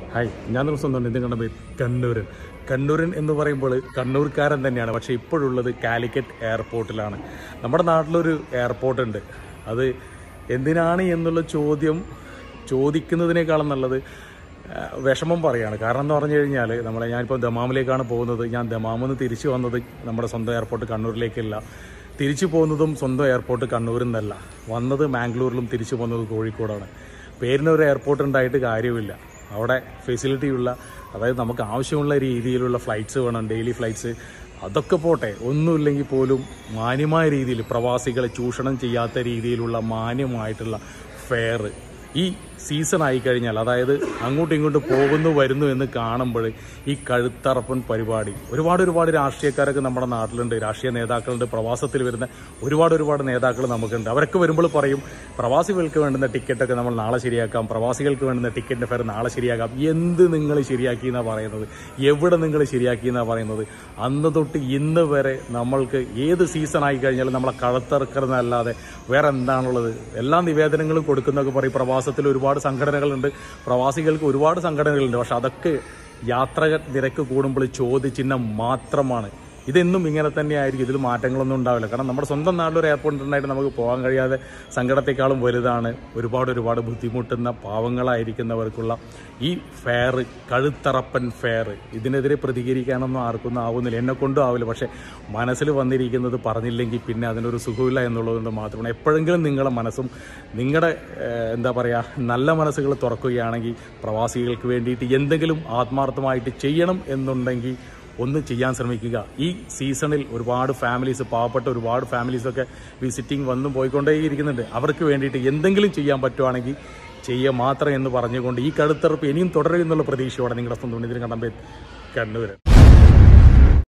hi ഞാൻ സ്വന്തം നിതിൻ കണ്ട പേര് കണ്ണൂരൻ കണ്ണൂരൻ എന്ന് പറയുമ്പോൾ കണ്ണൂർക്കാരൻ തന്നെയാണ് പക്ഷേ ഇപ്പോഴുള്ളത് കാലിക്കറ്റ് എയർപോർട്ടിലാണ് നമ്മുടെ നാട്ടിലൊരു എയർപോർട്ട് ഉണ്ട് അത് എന്തിനാണ് എന്നുള്ള ചോദ്യം ചോദിക്കുന്നതിനേക്കാളും നല്ലത് ആ, വിഷമം പറയാണ് കാരണം എന്ന് പറഞ്ഞു കഴിഞ്ഞാൽ നമ്മളെ ഞാനിപ്പോൾ ദമാമിലേക്കാണ് പോകുന്നത് ഞാൻ ദമാമിൽ നിന്ന് തിരിച്ചു വന്നത് നമ്മുടെ സ്വന്തം എയർപോർട്ട് കണ്ണൂരിലേക്കല്ല തിരിച്ചു പോകുന്നതും സ്വന്തം എയർപോർട്ട് കണ്ണൂരിൽ നിന്നല്ല വന്നത് മാംഗ്ലൂരിലും തിരിച്ചു പോകുന്നത് കോഴിക്കോടാണ് പേരിനൊരു എയർപോർട്ട് ഉണ്ടായിട്ട് കാര്യമില്ല അവിടെ ഫെസിലിറ്റി ഉള്ള അതായത് നമുക്ക് ആവശ്യമുള്ള രീതിയിലുള്ള ഫ്ലൈറ്റ്സ് വേണം ഡെയിലി ഫ്ലൈറ്റ്സ് അതൊക്കെ പോട്ടെ ഒന്നുമില്ലെങ്കിൽ പോലും മാന്യമായ രീതിയിൽ പ്രവാസികളെ ചൂഷണം ചെയ്യാത്ത രീതിയിലുള്ള മാന്യമായിട്ടുള്ള ഫെയർ ഈ സീസൺ ആയി കഴിഞ്ഞാൽ അതായത് അങ്ങോട്ടും ഇങ്ങോട്ടും പോകുന്നു വരുന്നു എന്ന് കാണുമ്പോൾ ഈ കഴുത്തറപ്പൻ പരിപാടി ഒരുപാട് ഒരുപാട് രാഷ്ട്രീയക്കാരൊക്കെ നമ്മുടെ നാട്ടിലുണ്ട് രാഷ്ട്രീയ നേതാക്കളുണ്ട് പ്രവാസത്തിൽ വരുന്ന ഒരുപാട് ഒരുപാട് നേതാക്കൾ നമുക്കുണ്ട് അവരൊക്കെ വരുമ്പോൾ പറയും പ്രവാസികൾക്ക് വേണ്ടുന്ന ടിക്കറ്റൊക്കെ നമ്മൾ നാളെ ശരിയാക്കാം പ്രവാസികൾക്ക് വേണ്ടുന്ന ടിക്കറ്റിൻ്റെ ഫെയർ നാളെ ശരിയാക്കാം എന്ത് നിങ്ങൾ ശരിയാക്കി എന്നാണ് പറയുന്നത് എവിടെ നിങ്ങൾ ശരിയാക്കി എന്നാണ് പറയുന്നത് അന്ന് തൊട്ട് ഇന്ന് വരെ നമ്മൾക്ക് ഏത് സീസൺ ആയി കഴിഞ്ഞാലും നമ്മളെ കഴുത്തറക്കുന്നതല്ലാതെ വേറെ എന്താണുള്ളത് എല്ലാ നിവേദനങ്ങളും കൊടുക്കുന്നൊക്കെ പറയും പ്രവാസത്തിൽ ഒരുപാട് സംഘടനകളുണ്ട് പ്രവാസികൾക്ക് ഒരുപാട് സംഘടനകളുണ്ട് പക്ഷെ അതൊക്കെ യാത്ര നിരക്ക് കൂടുമ്പോൾ ചോദ്യചിഹ്നം മാത്രമാണ് ഇതെന്നും ഇങ്ങനെ തന്നെയായിരിക്കും ഇതിൽ മാറ്റങ്ങളൊന്നും ഉണ്ടാവില്ല കാരണം നമ്മുടെ സ്വന്തം നാട്ടിലൊരു എയർപോർട്ട് ഉണ്ടായിട്ട് നമുക്ക് പോകാൻ കഴിയാതെ സങ്കടത്തെക്കാളും വലുതാണ് ഒരുപാട് ഒരുപാട് ബുദ്ധിമുട്ടുന്ന പാവങ്ങളായിരിക്കുന്നവർക്കുള്ള ഈ ഫെയർ കഴുത്തറപ്പൻ ഫെയർ ഇതിനെതിരെ പ്രതികരിക്കാനൊന്നും ആർക്കൊന്നും ആവുന്നില്ല എന്നെ കൊണ്ടും ആവില്ല പക്ഷേ മനസ്സിൽ വന്നിരിക്കുന്നത് പറഞ്ഞില്ലെങ്കിൽ പിന്നെ അതിനൊരു സുഖമില്ല എന്നുള്ളതുകൊണ്ട് മാത്രമാണ് എപ്പോഴെങ്കിലും നിങ്ങളുടെ മനസ്സും നിങ്ങളുടെ ഏഹ്, എന്താ പറയുക നല്ല മനസ്സുകൾ തുറക്കുകയാണെങ്കിൽ പ്രവാസികൾക്ക് വേണ്ടിയിട്ട് എന്തെങ്കിലും ആത്മാർത്ഥമായിട്ട് ചെയ്യണം എന്നുണ്ടെങ്കിൽ ഒന്ന് ചെയ്യാൻ ശ്രമിക്കുക ഈ സീസണിൽ ഒരുപാട് ഫാമിലീസ് പാവപ്പെട്ട ഒരുപാട് ഫാമിലീസൊക്കെ വിസിറ്റിംഗ് വന്നും പോയിക്കൊണ്ടേയിരിക്കുന്നുണ്ട് അവർക്ക് വേണ്ടിയിട്ട് എന്തെങ്കിലും ചെയ്യാൻ പറ്റുവാണെങ്കിൽ ചെയ്യുക മാത്രം എന്ന് പറഞ്ഞുകൊണ്ട് ഈ കഴുത്തറപ്പ് ഇനിയും തുടരും എന്നുള്ള പ്രതീക്ഷയോടെ നിങ്ങളുടെ സ്വന്തം ഇതിന് കണ്ടപ്പോൾ കണ്ണൂർ